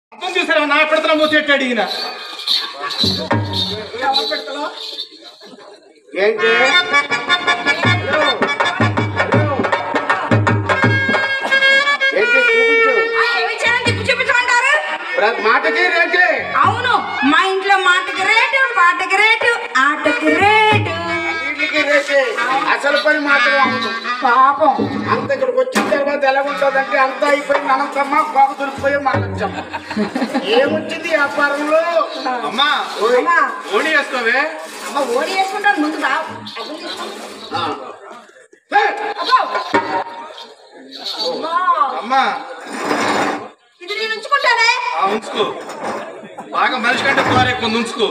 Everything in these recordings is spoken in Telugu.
అర్థం చూసారా నా పెడతనం పోసేటాడు ఈయన ఏంటి హలో? హలో? ఏంటి చూపించు ఆ, ఏమి చేయాలని తిప్పి చూపించమంటారు ప్ర- మాటకి రేటే అవును మా ఇంట్లో మాటకి రేటు పాటకి రేటు ఆటకి రేటు అన్నిటికీ రేటే అసలు పని మాత్రం అవును పాపం అంత ఇక్కడికి వచ్చిన తర్వాత ఎలా ఉంటుందంటే అంతా అయిపోయి అనంతమ్మ కోక దొరికిపోయి మనచ్చమ్మ ఏమొచ్చింది వ్యాపారంలో అమ్మా అమ్మా ఓడి వేసుకోవే అమ్మ ఓడి వేసుకుంటాను ముందు రా డబ్బులు తీసుకో. ఆ. హే! అబ్బో. అమ్మా, అమ్మా ఇది నేను ఉంచుకుంటానే ఆ ఉంచుకో బాగా మనిషి కంటే పోరే కొంత ఉంచుకో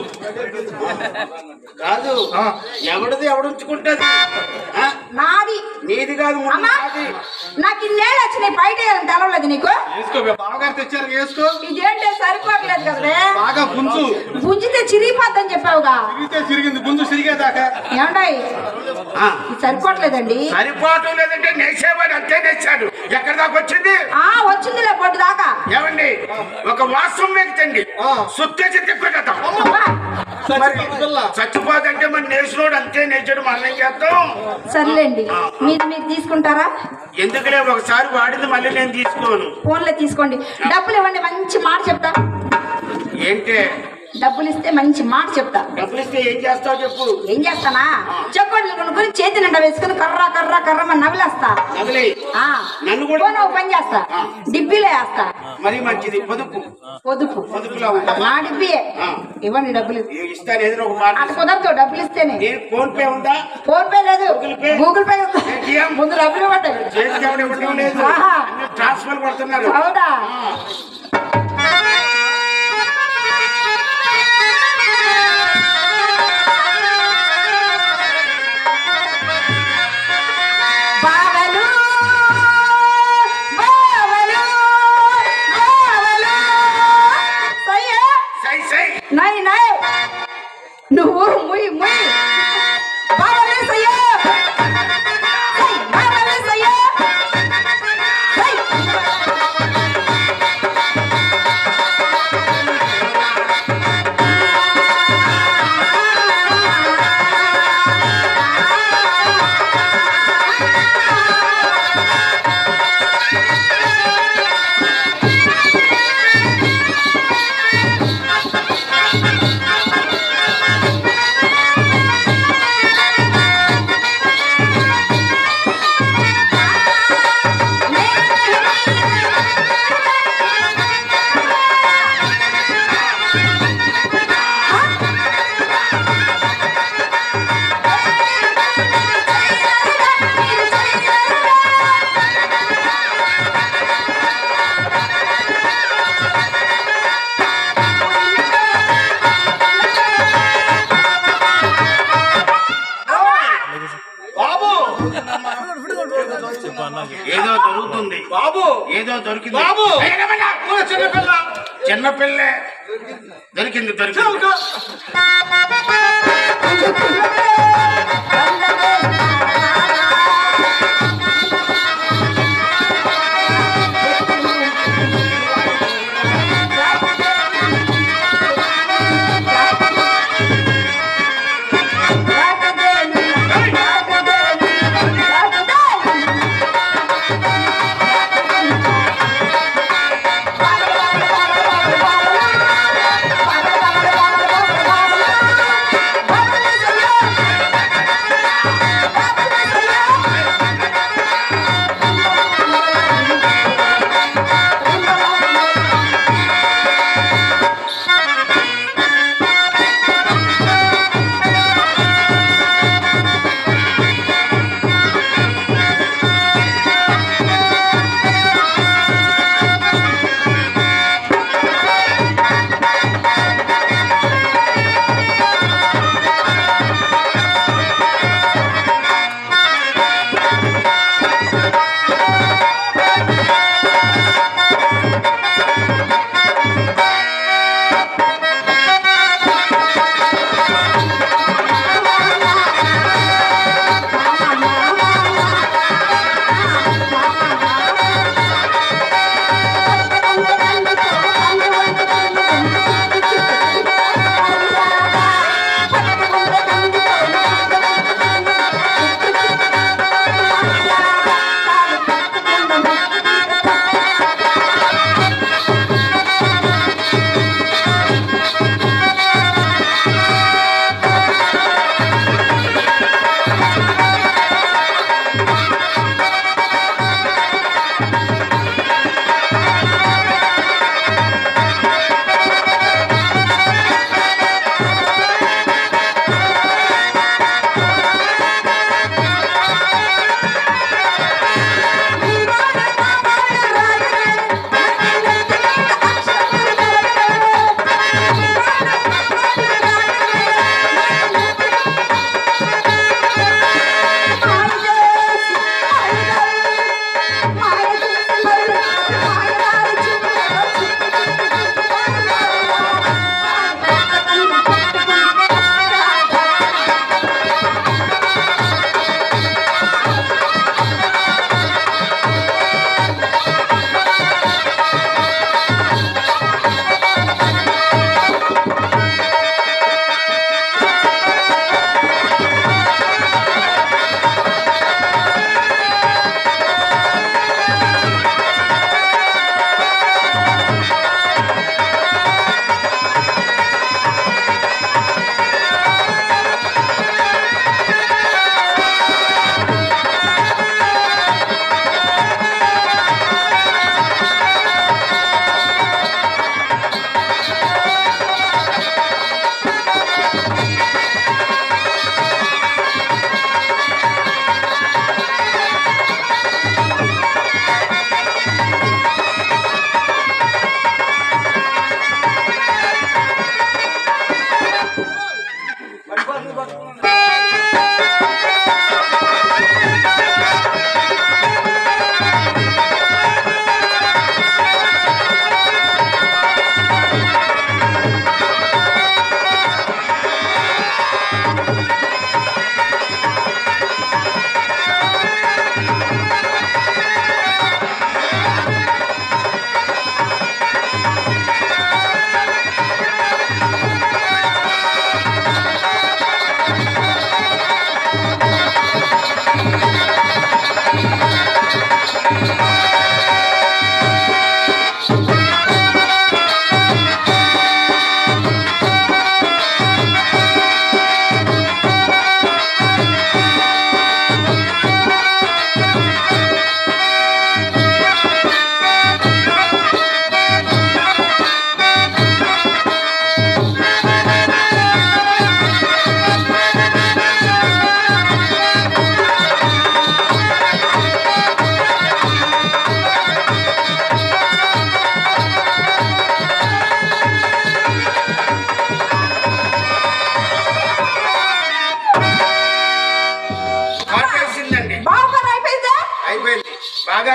కాదు ఆ. ఎవడిది ఎవడుంచుకుంటది ఆ? నాది నీది కాదు ముందు అమ్మా నాది నాకు ఇన్నేళ్ళు వచ్చినాయి బయట వేయాలని తెలవలేదు నీకు వేసుకో బావగారు తెచ్చారు వేసుకో ఇదేంటే సరిపోవట్లేదు కదలే బాగా గుంజు గుంజితే చిరిగిపోద్దని చెప్పావుగా తిరిగితే తిరిగింది గుంజు తిరిగేదాకా ఏమండాయి ఆ. ఇది సరిపోవట్లేదండి సరిపోవటం లేదంటే నెచ్చేవాడు అంతే నెచ్చాడు ఎక్కడి దాకా వచ్చింది ఆ వచ్చిందిలే పొట్టు దాకా ఏమండి ఒక వాస్తవం మెగుతండి ఆ. సుత్తేసి తిప్పేద్దాం అబ్బా, చచ్చిపోతుంది పిల్ల చచ్చిపోదంటే మన నేసినోడు అంతే నేర్చాడు మళ్ళీ ఏం చేద్దాం సర్లేండి మీరు మీరు తీసుకుంటారా ఎందుకులే ఒకసారి వాడింది మళ్ళీ నేను తీసుకోను ఫోన్లో తీసుకోండి డబ్బులు ఇవ్వండి మంచి మాట చెప్తా ఏంటే డబ్బులు ఇస్తే మంచి మాట చెప్తా డబ్బులు ఇస్తే ఏం చేస్తావు చెప్పు ఏం చేస్తానా చెక్కోళ్ళు కొనుక్కొని చేతి నిండా వేసుకుని కర్ర కర్ర కర్ర మన నవ్వులేస్తా నదిలే ఆ, నన్ను కూడా- పోనీ ఓ పని చేస్తా ఆ. డిబ్బీలో వేస్తా మరి మంచిది పొదుపు పొదుపు పొదుపులో ఉంటుంది నా డిబ్బియే ఆ. ఇవ్వండి డబ్బులు ఇస్తాను ఏదో ఒక మాట అటు కుదరదు డబ్బులు ఇస్తేనే నేను ఫోన్ పే ఉందా ఫోన్ పే లేదు గూగుల్ పే? గూగుల్ పే ఉంది. పేటిఎం? ముందు డబ్బులు ఇవ్వండి చేతికి ఎవరు ఇవ్వడం లేదు ఆహా. అన్ని ట్రాన్స్ఫర్ కొడుతున్నారు అవునా ఆ. బావలు బావలు బావలు సయ్యే సై సై నై నై నువ్వు ముయ్ ముయ్ బావలు సయ్యే సై బావలు సయ్యే సై బాబు ఏదో దొరుకుతుంది బాబు ఏదో దొరికింది బాబు! ఏయ్, రమణ! ఊర చిన్న పిల్ల చిన్న పిల్లే దొరికింది దొరికింది చౌక. బావలు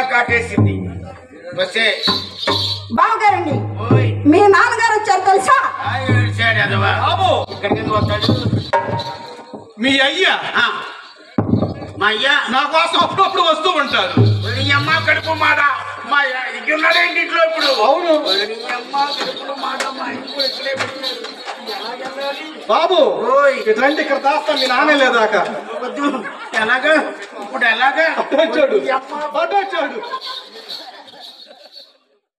కాటేసింది వస్తే బావగారండి ఓయ్ మీ నాన్నగారు వచ్చారు తెలుసా ఆ ఏడ్చాడు అదవా బాబు ఇక్కడికి ఎందుకు వస్తాడు మీ అయ్యా ఆ, మా అయ్యా నా కోసం అప్పుడప్పుడు వస్తూ ఉంటారు నీ అమ్మ కడుపు మాట మా ఉన్నాడేంటి ఇంట్లో ఇప్పుడు అవును నీ అమ్మ కడుపులో మాట మా ఇంట్లో ఇక్కడే పెట్టారు ఎలాగెళ్ళాలి? బాబు ఓయ్ ఇట్లాంటి ఇక్కడ దాస్తా మీ నాన్న లేదాక వద్దు ఎలాగా ఇప్పుడు ఎలాగా వచ్చాడు నీ అమ్మ వచ్చాడు